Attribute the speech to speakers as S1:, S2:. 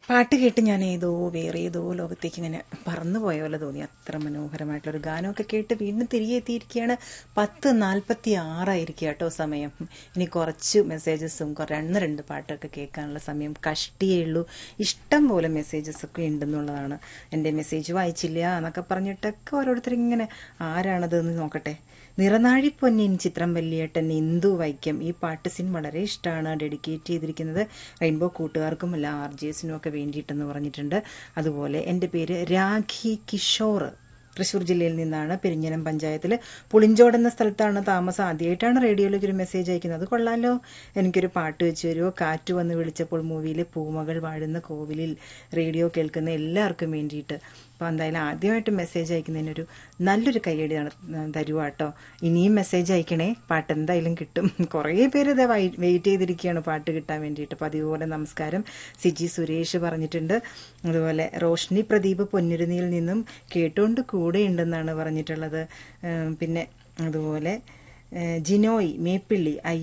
S1: പാട്ട് കേട്ട് ഞാൻ ഏതോ വേറെ ഏതോ ലോകത്തേക്ക് ഇങ്ങനെ പറന്നു പോയ പോലെ തോന്നി അത്ര മനോഹരമായിട്ടുള്ളൊരു ഗാനമൊക്കെ കേട്ട് വീണ്ടും തിരികെ എത്തിയിരിക്കുകയാണ് പത്ത് നാൽപ്പത്തി ആറായിരിക്കും കേട്ടോ സമയം ഇനി കുറച്ച് മെസ്സേജസും രണ്ട് രണ്ട് പാട്ടൊക്കെ കേൾക്കാനുള്ള സമയം കഷ്ടിയേ ഉള്ളൂ ഇഷ്ടം പോലെ മെസ്സേജസ് ഒക്കെ ഉണ്ടെന്നുള്ളതാണ് എൻ്റെ മെസ്സേജ് വായിച്ചില്ല എന്നൊക്കെ പറഞ്ഞിട്ടൊക്കെ ഓരോരുത്തർ ഇങ്ങനെ ആരാണത് എന്ന് നോക്കട്ടെ നിറനാഴി പൊന്നിൻ ചിത്രം വല്യേട്ടൻ ഇന്ദു വൈക്കം ഈ പാട്ട് സിൻ വളരെ ഇഷ്ടമാണ് ഡെഡിക്കേറ്റ് ചെയ്തിരിക്കുന്നത് റെയിൻബോ കൂട്ടുകാർക്കും എല്ലാ ആർ ജി എസിനും ഒക്കെ വേണ്ടിയിട്ടെന്ന് പറഞ്ഞിട്ടുണ്ട് അതുപോലെ എൻ്റെ പേര് രാഖി കിഷോർ തൃശ്ശൂർ ജില്ലയിൽ നിന്നാണ് പെരിഞ്ഞനം പഞ്ചായത്തിൽ പുളിഞ്ചോട് എന്ന സ്ഥലത്താണ് താമസം ആദ്യമായിട്ടാണ് റേഡിയോയിലേക്ക് ഒരു മെസ്സേജ് അയക്കുന്നത് അത് കൊള്ളാലോ എനിക്കൊരു പാട്ട് വെച്ച് തരുമോ കാറ്റ് വന്ന് വിളിച്ചപ്പോൾ മൂവിയിലെ പൂമകൾ വാഴുന്ന കോവിലിൽ റേഡിയോ കേൾക്കുന്ന എല്ലാവർക്കും വേണ്ടിയിട്ട് അപ്പോൾ എന്തായാലും ആദ്യമായിട്ട് മെസ്സേജ് അയക്കുന്നതിനൊരു നല്ലൊരു കൈയടി തരുക കേട്ടോ ഇനിയും മെസ്സേജ് അയക്കണേ പാട്ട് എന്തായാലും കിട്ടും കുറേ പേര് ഇതേ വെയിറ്റ് ചെയ്തിരിക്കുകയാണ് പാട്ട് കിട്ടാൻ വേണ്ടിയിട്ട് അപ്പോൾ അതുപോലെ നമസ്കാരം സിജി സുരേഷ് പറഞ്ഞിട്ടുണ്ട് അതുപോലെ റോഷ്നി പ്രദീപ് പൊന്നുരുന്നിയിൽ നിന്നും കേട്ടുകൊണ്ട് കൂടെ ഉണ്ടെന്നാണ് പറഞ്ഞിട്ടുള്ളത് പിന്നെ അതുപോലെ ജിനോയ് മേപ്പിള്ളി